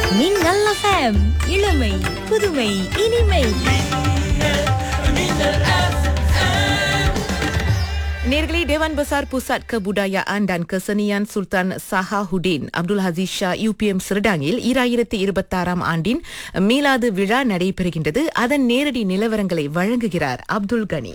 மின்னல் எஃப்எம் இளமை புதுமை இனிமை Nergali Dewan Besar Pusat Kebudayaan dan Kesenian Sultan Sahahuddin Abdul Haziz Shah UPM Serdangil ஈராயிரத்தி இருபத்தாறாம் ஆண்டின் மீலாது விழா நடைபெறுகின்றது அதன் நேரடி நிலவரங்களை வழங்குகிறார் அப்துல் கனி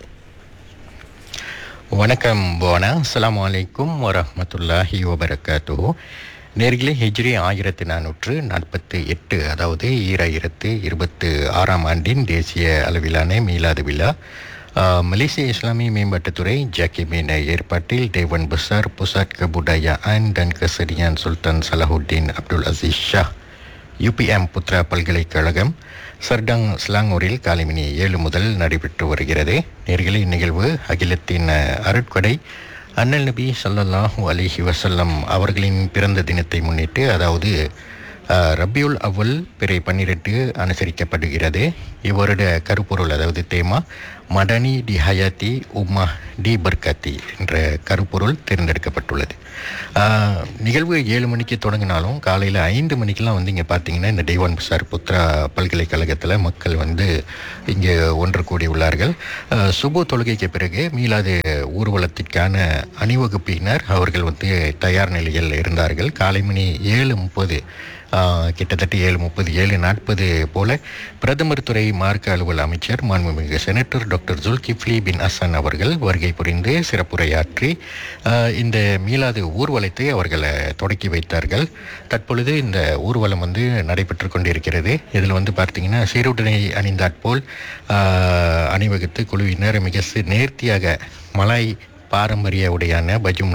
வணக்கம் போனா அஸ்ஸலாமு அலைக்கும் வரஹ்மத்துல்லாஹி வபரகாத்துஹு நேர்களே ஹிஜ்ரி ஆயிரத்தி நானூற்று நாற்பத்தி எட்டு அதாவது ஈராயிரத்து இருபத்து ஆறாம் ஆண்டின் தேசிய அளவிலான மீலாது விழா ஆ, மலேசிய இஸ்லாமிய மேம்பாட்டுத்துறை ஜாக்கிமின் ஏற்பாட்டில் Dewan Besar Pusat Kebudayaan dan kesenian Sultan Salahuddin Abdul Aziz Shah UPM Putra பல்கலைக்கழகம் சர்டாங் ஸ்லாங்கூரில் காலைமணி ஏழு முதல் நடைபெற்று வருகிறது நேர்களே இந்நிகழ்வு அகிலத்தின் அஹ், அருட்கொடை அண்ணல் நபி ஸல்லல்லாஹு அலைஹி வஸல்லம் அவர்களின் பிறந்த தினத்தை முன்னிட்டு அதாவது அஹ், ரபியுல் அவ்வல் பிறை பன்னிரெண்டு அனுசரிக்கப்படுகிறது இவருடைய கருப்பொருள் அதாவது தேமா மடனி டி ஹயாத்தி உம்மா டி பர்காத்தி என்ற கருப்பொருள் தேர்ந்தெடுக்கப்பட்டுள்ளது ஆஹ், நிகழ்வு ஏழு மணிக்கு தொடங்கினாலும் காலையில் ஐந்து மணிக்கெல்லாம் வந்து இங்கே பார்த்தீங்கன்னா இந்த தெய்வான் பசார் புத்ரா பல்கலைக்கழகத்தில் மக்கள் வந்து இங்கே ஒன்று கூடி உள்ளார்கள் ஆஹ், சுபு தொழுகைக்கு பிறகு மீளாது ஊர்வலத்திற்கான அணிவகுப்பினர் அவர்கள் வந்து தயார் நிலையில் இருந்தார்கள் காலை மணி ஏழு முப்பது ஆஹ், கிட்டத்தட்ட ஏழு முப்பது ஏழு நாற்பது போல பிரதமர் துறை மார்க்க அலுவல் அமைச்சர் மாண்புமிகு senator doctor Zulkifli bin Hasan அவர்கள் வருகை புரிந்து சிறப்புரையாற்றி ஆஹ், இந்த மீளாது ஊர்வலத்தை அவர்கள் அஹ், தொடக்கி வைத்தார்கள் தற்பொழுது இந்த ஊர்வலம் வந்து நடைபெற்று கொண்டிருக்கிறது இதில் வந்து பார்த்தீங்கன்னா சீருடனை அணிந்தாற்போல் ஆஹ், அணிவகுத்து குழுவினர் மிக சி- நேர்த்தியாக மலாய் பாரம்பரிய உடையான பஜும்